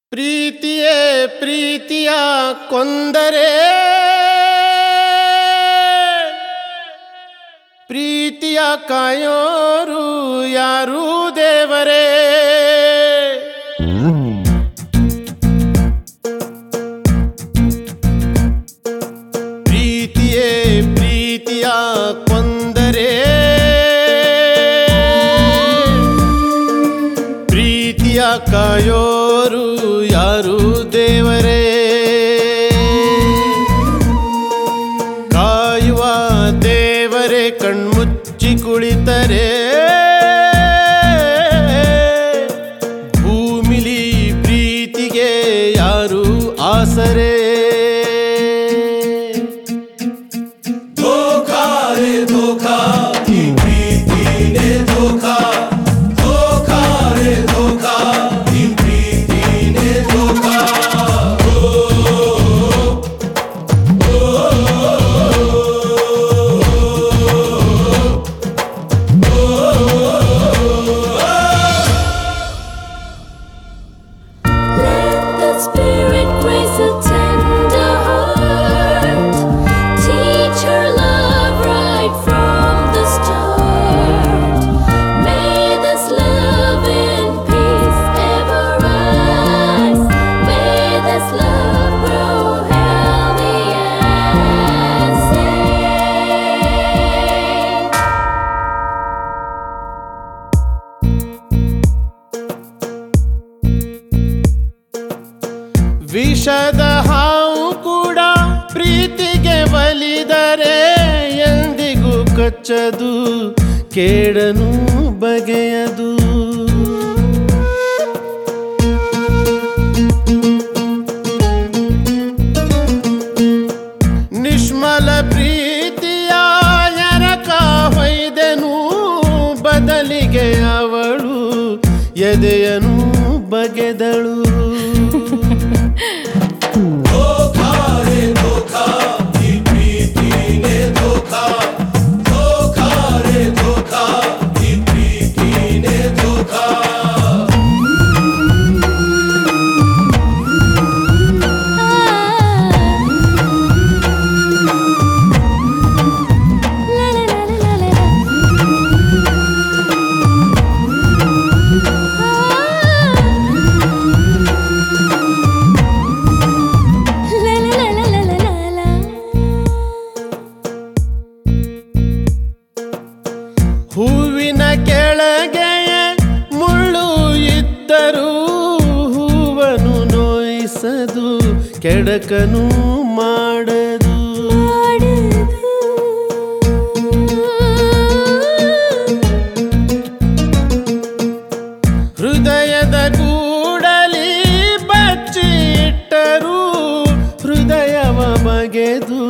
ಪ್ರೀತಿಯೇ ಪ್ರೀತಿಯ ಕೊಂದರೆ ಪ್ರೀತಿಯ ಕಾಯೋರು ಯಾರೂ ದೇವರೇ ಪ್ರೀತಿಯೇ ಪ್ರೀತಿಯ ಕೊಂದರೆ ಪ್ರೀತಿಯ ಕಾಯೋರು ಯಾರು ದೇವರೇ ಕಾಯುವ ದೇವರೇ ಕಣ್ಮುಚ್ಚಿ ಕುಳಿತರೆ ಭೂಮಿಲಿ ಪ್ರೀತಿಗೆ ಯಾರು ಆಸರೆ धोखा रे धोखा की प्रीति ने धोखा धोखा रे धोखा की प्रीति ने धोखा Let the Spirit grace a tender heart. Teach her love right from the start. May this love in peace ever rise. May this love grow healthy and safe. ವಿಷದ ಹಾವು ಕೂಡ ಪ್ರೀತಿಗೆ ಬಲಿದರೆ ಎಂದಿಗೂ ಕಚ್ಚದು ಕೇಡನು ಬಗೆಯದು ನಿಷ್ಮಲ ಪ್ರೀತಿಯ ಎರಕ ಹೊಯ್ದೆನು ಬದಲಿಗೆ ಅವಳು ಎದೆಯನು ಬಗೆದಳು धोखा रे धोखा की प्रीति ने धोखा धोखा रे धोखा की प्रीति ने धोखा ಹೂವಿನ ಕೆಳಗೆ ಮುಳ್ಳು ಇದ್ದರೂ ಹೂವನು ನೋಯಿಸದು ಕೆಡಕನು ಮಾಡದು ಹೃದಯದ ಗೂಡಲಿ ಬಚ್ಚಿಟ್ಟರೂ ಹೃದಯವ ಬಗೆದು